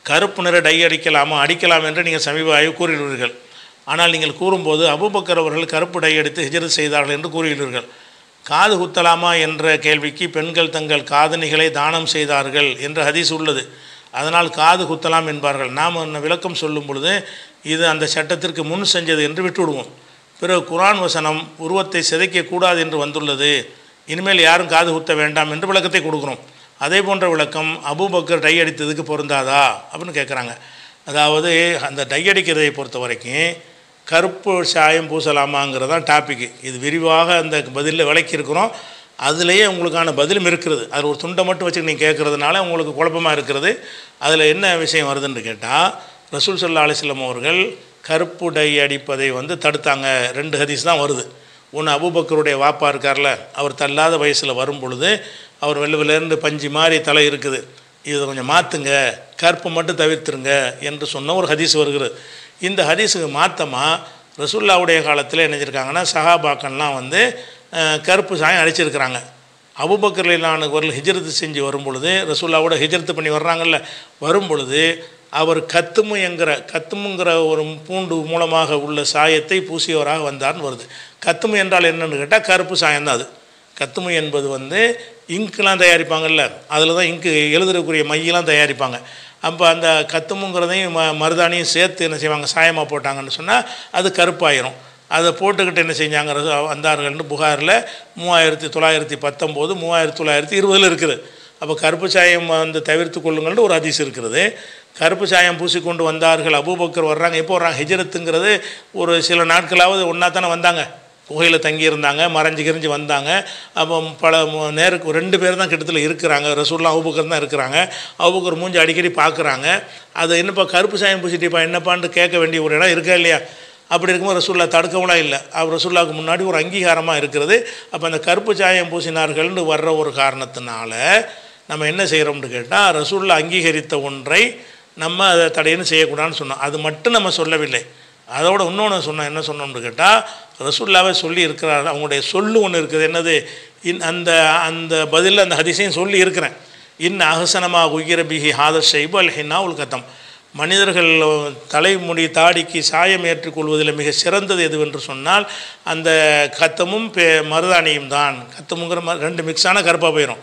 கருப்பு நிற டை அடிக்கலாமா அடிக்கலாம் என்று நீங்கள் சமீப ஆய்வு கூறியுள்ளீர்கள் ஆனால் நீங்கள் கூறும்போது அபூபக்கர் அவர்கள் கருப்பு டை அடித்து ஹிஜ்ரத் செய்தார்கள் என்று கூறியுள்ளீர்கள் காது குத்தலாமா என்ற கேள்விக்கு பெண்கள் தங்கள் காதணிகளை தானம் செய்தார்கள் என்ற ஹதீஸ் உள்ளது அதனால் காது குத்தலாம் என்பார்கள் நாம் என்ன விளக்கம் சொல்லும் பொழுது இது அந்த சட்டத்திற்கு முன் செஞ்சது என்று விட்டுவிடுவோம் பிறகு குரான் வசனம் உருவத்தை சிதைக்கக்கூடாது என்று வந்துள்ளது இனிமேல் யாரும் காது குத்த வேண்டாம் என்று விளக்கத்தை கொடுக்குறோம் அதே போன்ற விளக்கம் அபூபக்கர் டை அடித்ததுக்கு பொருந்தாதா அப்படின்னு கேட்குறாங்க அதாவது அந்த டை அடிக்கிறதை பொறுத்த வரைக்கும் கருப்பு சாயம் பூசலாமாங்கிறது தான் டாப்பிக்கு இது விரிவாக அந்த பதிலில் விளக்கியிருக்கிறோம் அதுலேயே உங்களுக்கான பதிலும் இருக்கிறது அதில் ஒரு துண்டை மட்டும் வச்சு நீங்கள் கேட்குறதுனால உங்களுக்கு குழப்பமாக இருக்கிறது அதில் என்ன விஷயம் வருதுன்னு கேட்டால் ரசூல் சல்லா அலிஸ்லாம் அவர்கள் கருப்பு டை அடிப்பதை வந்து தடுத்தாங்க ரெண்டு ஹதீஸ் தான் வருது ஒன்று அபூபக்கருடைய வாப்பா இருக்கார்ல அவர் தள்ளாத வயசில் வரும் பொழுது அவர் வெள்ளை வெள்ளேருந்து பஞ்சு மாதிரி தலை இருக்குது இதை கொஞ்சம் மாற்றுங்க கருப்பு மட்டும் தவிர்த்துருங்க என்று சொன்ன ஒரு ஹதீஸ் வருகிறது இந்த ஹதீஸுக்கு மாற்றமாக ரசூல்லாவுடைய காலத்தில் என்ன செஞ்சிருக்காங்கன்னா சஹாபாக்கள்லாம் வந்து அஹ், கருப்பு சாயம் அடிச்சிருக்கிறாங்க அபுபக்கர்லான ஒரு ஹிஜ்ரத்து செஞ்சு வரும் பொழுது ரசூல்லாவோட ஹிஜ்ரத்து பண்ணி வர்றாங்கல்ல வரும் பொழுது அவர் கத்துமு என்கிற கத்துமுங்கிற ஒரு பூண்டு மூலமாக உள்ள சாயத்தை பூசியவராக வந்தார்னு வருது கத்துமு என்றால் என்னன்னு கேட்டால் கருப்பு சாயம் தான் அது கத்துமு என்பது வந்து இங்க்லாம் தயாரிப்பாங்கல்ல அதில் தான் இங்கு எழுதுறதுக்குரிய மையெல்லாம் தயாரிப்பாங்க அப்போ அந்த கத்துமுங்கிறதையும் ம மருதாணியும் சேர்த்து என்ன செய்வாங்க சாயமாக போட்டாங்கன்னு சொன்னால் அது கருப்பாயிரும் அதை போட்டுக்கிட்டு என்ன செஞ்சாங்க ரசூ- வந்தார்கள்னு புகாரில் மூவாயிரத்தி தொள்ளாயிரத்தி பத்தொம்போது மூவாயிரத்தி தொள்ளாயிரத்தி இருபதில் இருக்குது அப்போ கருப்பு சாயம் வந்து தவிர்த்து கொள்ளுங்கள்னு ஒரு அதிசயம் இருக்கிறது கருப்பு சாயம் பூசிக்கொண்டு வந்தார்கள் அபூபக்கர் வர்றாங்க எப்போ வர்றாங்க ஹிஜ்ரத்துங்கிறது ஒரு சில நாட்களாவது ஒன்றா தானே வந்தாங்க குகையில் தங்கியிருந்தாங்க மறைஞ்சு கிரிஞ்சு வந்தாங்க அப்போ பல மு- நேருக்கு ரெண்டு பேர் தான் கிட்டத்தில் இருக்கிறாங்க ரசூல்லாம் அபுபக்கர் தான் இருக்கிறாங்க அபுபக்கர் மூஞ்சி அடிக்கடி பார்க்குறாங்க அது என்னப்பா கருப்பு சாயம் பூசிட்டிப்பா என்னப்பான்னு கேட்க வேண்டிய ஒரு இடம் இருக்கா இல்லையா அப்படி இருக்கும்போது ரசூல்லா தடுக்கவெல்லாம் இல்லை அவர் ரசூல்லாவுக்கு முன்னாடி ஒரு அங்கீகாரமாக இருக்கிறது அப்போ அந்த கருப்பு சாயம் பூசினார்கள்னு வர்ற ஒரு காரணத்தினால நம்ம என்ன செய்கிறோம்னு கேட்டால் ரசூல்லா அங்கீகரித்த ஒன்றை நம்ம அதை தடையன்னு செய்யக்கூடாதுன்னு சொன்னோம் அது மட்டும் நம்ம சொல்லவில்லை அதோட இன்னொன்று சொன்னோம் என்ன சொன்னோம்னு கேட்டால் ரசூல்லாவே சொல்லி இருக்கிறார் அவங்களுடைய சொல்லு ஒன்று இருக்குது என்னது இன் அந்த அந்த பதிலில் அந்த ஹதிசையும் சொல்லி இருக்கிறேன் இன் அகசனமாக உயிர பிஹி ஹாதர் ஷைபு அல் ஹின்னா உல் கத்தம் மனிதர்கள் தலைமுடி தாடிக்கு சாயம் ஏற்றுக்கொள்வதில் மிக சிறந்தது எதுவென்று சொன்னால் அந்த கத்தமும் பே மருதாணியும் தான் கத்தமுங்கிற ம ரெண்டு மிக்ஸான கருப்பாக போயிடும்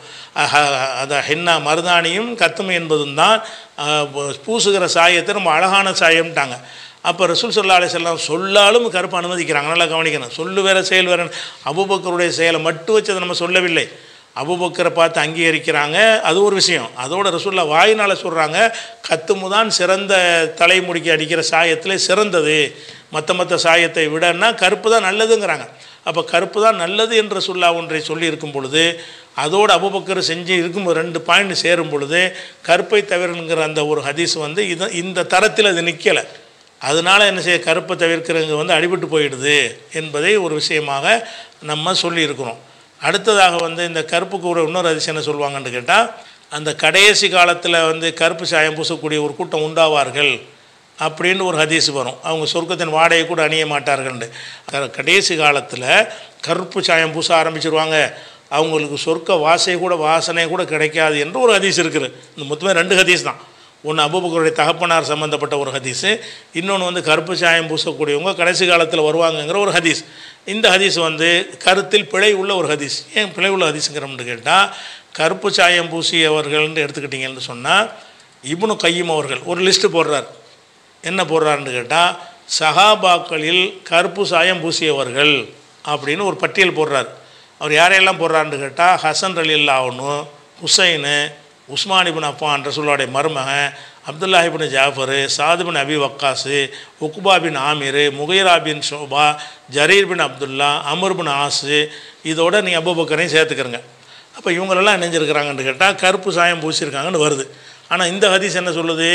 அதை ஹென்னா மருதாணியும் கத்தம் என்பதும் தான் அஹ், பூசுகிற சாயத்தை ரொம்ப அழகான சாயம்ட்டாங்க அப்போ ரசூல் சொல்லா அலிசல்லாம் சொல்லாலும் கருப்பு அனுமதிக்கிறாங்க நல்லா கவனிக்கணும் சொல்லு வேற செயல் வேற அபுபக்கருடைய செயலை மட்டும் வச்சு அதை நம்ம சொல்லவில்லை அபுபக்கரை பார்த்து அங்கீகரிக்கிறாங்க அது ஒரு விஷயம் அதோட ரசூல்லா வாயினால் சொல்கிறாங்க கத்துமு தான் சிறந்த தலைமுடிக்கு அடிக்கிற சாயத்தில் சிறந்தது மற்ற மற்ற சாயத்தை விடன்னா கருப்பு தான் நல்லதுங்கிறாங்க அப்போ கருப்பு தான் நல்லது என்று சொல்லா ஒன்றை சொல்லி இருக்கும் பொழுது அதோடு அபுபக்கர் செஞ்சு இருக்கும் ரெண்டு பாயிண்ட் சேரும் பொழுது கருப்பை தவிரங்கிற அந்த ஒரு ஹதீஸ் வந்து இது இந்த தரத்தில் அது நிற்கலை அதனால என்ன செய்ய கருப்பை தவிர்க்கிறவங்க வந்து அடிபட்டு போயிடுது என்பதை ஒரு விஷயமாக நம்ம சொல்லியிருக்கிறோம் அடுத்ததாக வந்து இந்த கருப்புக்கு ஒரு இன்னொரு அதிசயம் என்ன சொல்லுவாங்கன்னு கேட்டால் அந்த கடைசி காலத்தில் வந்து கருப்பு சாயம் பூசக்கூடிய ஒரு கூட்டம் உண்டாவார்கள் அப்படின்னு ஒரு ஹதீஸ் வரும் அவங்க சொர்க்கத்தின் வாடையை கூட அணிய மாட்டார்கள்னு க- கடைசி காலத்தில் கருப்பு சாயம் பூச ஆரம்பிச்சிருவாங்க அவங்களுக்கு சொர்க்க வாசை கூட வாசனை கூட கிடைக்காது என்று ஒரு ஹதீஸ் இருக்குது இந்த மொத்தமே ரெண்டு ஹதீஸ் தான் ஒன்று அபுபக்கருடைய தகப்பனார் சம்மந்தப்பட்ட ஒரு ஹதீஸு இன்னொன்று வந்து கருப்பு சாயம் பூசக்கூடியவங்க கடைசி காலத்தில் வருவாங்கங்கிற ஒரு ஹதீஸ் இந்த ஹதீஸ் வந்து கருத்தில் பிழை உள்ள ஒரு ஹதீஸ் ஏன் பிழை உள்ள ஹதீஸுங்கிறோம்னு கேட்டால் கருப்பு சாயம் பூசியவர்கள்னு எடுத்துக்கிட்டிங்கன்னு சொன்னால் இப்னு கையும் அவர்கள் ஒரு லிஸ்ட்டு போடுறார் என்ன போடுறாருன்னு கேட்டால் சஹாபாக்களில் கருப்பு சாயம் பூசியவர்கள் அப்படின்னு ஒரு பட்டியல் போடுறார் அவர் யாரையெல்லாம் போடுறாருன்னு கேட்டால் ஹசன் அலி அல்லாவனு ஹுசைனு உஸ்மான் இபின் அப்பான் ரசூலுடைய மருமகன் அப்துல்லா இபின் ஜாஃபரு சாது பின் அபி வக்காஸு உக்பா பின் ஆமீர் முகைரா பின் ஷோபா ஜரீர் பின் அப்துல்லா அமர் பின் ஆசு இதோட நீ அபுபக்கரையும் சேர்த்துக்கிறங்க அப்போ இவங்களெல்லாம் இணைஞ்சிருக்கிறாங்கன்னு கேட்டால் கருப்பு சாயம் பூசியிருக்காங்கன்னு வருது ஆனால் இந்த ஹதீஸ் என்ன சொல்லுது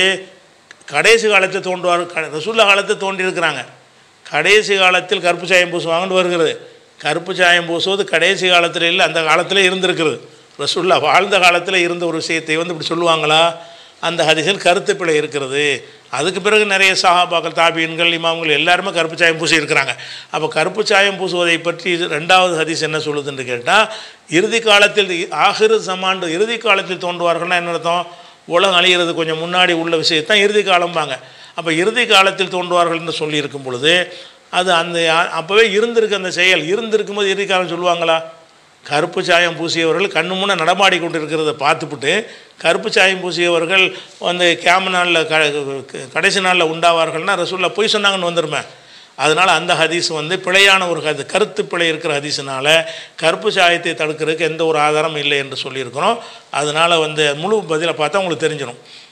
கடைசி காலத்தில் தோன்றுவார் க- ரசூல்லா காலத்தில் தோன்றியிருக்கிறாங்க கடைசி காலத்தில் கருப்பு சாயம் பூசுவாங்கன்னு வருகிறது கருப்பு சாயம் பூசுவது கடைசி காலத்தில் இல்லை அந்த காலத்தில் இருந்திருக்கிறது ரசூல்லா வாழ்ந்த காலத்தில் இருந்த ஒரு விஷயத்தை வந்து இப்படி சொல்லுவாங்களா அந்த ஹதீஸில் கருத்து பிழை இருக்கிறது அதுக்கு பிறகு நிறைய சஹாபாக்கள் தாபீன்கள் இமாம்கள் எல்லாருமே கருப்பு சாயம் பூசி இருக்கிறாங்க அப்போ கருப்பு சாயம் பூசுவதை பற்றி இது ரெண்டாவது ஹதீஸ் என்ன சொல்லுதுன்னு கேட்டால் இறுதி காலத்தில் ஆகிரு சமாண்டு இறுதி காலத்தில் தோன்றுவார்கள்னா என்ன அர்த்தம் உலகம் அழிகிறது கொஞ்சம் முன்னாடி உள்ள விஷயத்தான் இறுதி காலம்பாங்க அப்போ இறுதி காலத்தில் தோன்றுவார்கள் என்று சொல்லியிருக்கும் பொழுது அது அந்த அப்போவே இருந்திருக்கு அந்த செயல் இருந்திருக்கும் போது இறுதி காலம் சொல்லுவாங்களா கருப்பு சாயம் பூசியவர்கள் கண்ணு முன்னே நடமாடி கொண்டு இருக்கிறத பார்த்துப்புட்டு கருப்பு சாயம் பூசியவர்கள் வந்து கேம நாளில் க கடைசி நாளில் உண்டாவார்கள்னா ரசூல்லா பொய் சொன்னாங்கன்னு வந்துருமே அதனால் அந்த ஹதீஸ் வந்து பிழையான ஒரு ஹது கருத்து பிழை இருக்கிற ஹதீஸினால கருப்பு சாயத்தை தடுக்கிறதுக்கு எந்த ஒரு ஆதாரம் இல்லை என்று சொல்லியிருக்கிறோம் அதனால் வந்து முழு பதிலை பார்த்தா உங்களுக்கு தெரிஞ்சிடும்